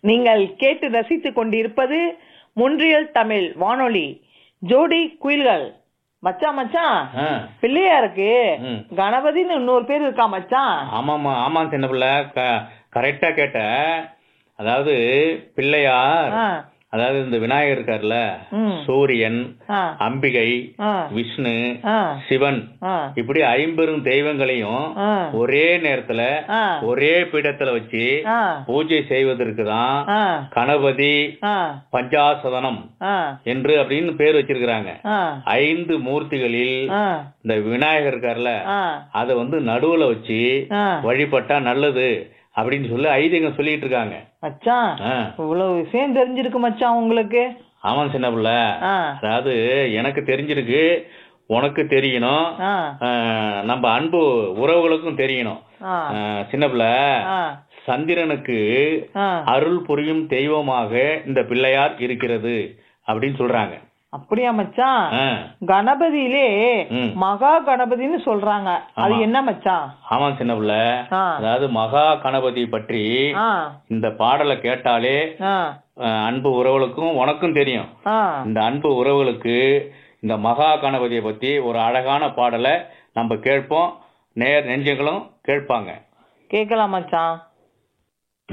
நீங்கள் கேட்டு ரசித்துக் கொண்டிருப்பது முன்றியல் தமிழ் வானொலி ஜோடி குயில்கள் மச்சான் மச்சான் ஆ. பிள்ளையாருக்கு ம். கணபதின்னு இன்னொரு பேர் இருக்கா மச்சான் ஆமாம்மா ஆமாம் சின்ன பிள்ளை க கரெக்டா கேட்ட அதாவது பிள்ளையார் ஆ, அதாவது இந்த விநாயகர் இருக்கார்ல ம். சூரியன் ஆ, அம்பிகை ஆ, விஷ்ணு ஆ, சிவன் ஆ, இப்படி ஐம்பெரும் தெய்வங்களையும் ஆ, ஒரே நேரத்துல ஆ, ஒரே பீடத்துல வச்சு ஆ, பூஜை செய்வதற்கு தான் ஆ, கணபதி ஆ, பஞ்சாசதனம் ஆ, என்று அப்படின்னு பேர் வச்சிருக்கிறாங்க ஆ, ஐந்து மூர்த்திகளில் ஆ, இந்த விநாயகர் இருக்கார்ல ஆ, அத வந்து நடுவுல வச்சு ஆ. வழிபட்டா நல்லது அப்படின்னு சொல்லி ஐதீகம் சொல்லிட்டு இருக்காங்க மச்சான் ஆ. இவ்வளவு விஷயம் தெரிஞ்சிருக்கு மச்சான் உங்களுக்கு ஆமாம் சின்ன பிள்ளை ஆ, அதாவது எனக்கு தெரிஞ்சிருக்கு உனக்கு தெரியணும் ஆ, ஆ, நம்ம அன்பு உறவுகளுக்கும் தெரியணும் ஆ, ஆ, சின்ன பிள்ளை ஆ, சந்திரனுக்கு ஆ. அருள் புரியும் தெய்வமாக இந்த பிள்ளையார் இருக்கிறது அப்படின்னு சொல்றாங்க அப்படியா மச்சான் ஆ. கணபதியிலே ம். மகா கணபதின்னு சொல்றாங்க அது ஆமா. என்ன மச்சான் ஆமாம் சின்ன பிள்ளை ஆ, அதாவது மகா கணபதி பற்றி ஆ, இந்த பாடலை கேட்டாலே ஆ, அஹ், அன்பு உறவுகளுக்கும் உனக்கும் தெரியும் ஆ. இந்த அன்பு உறவுகளுக்கு இந்த மகா கணபதியை பத்தி ஒரு அழகான பாடலை நம்ம கேட்போம் நேர் நெஞ்சங்களும் கேட்பாங்க கேக்கலாம் மச்சான்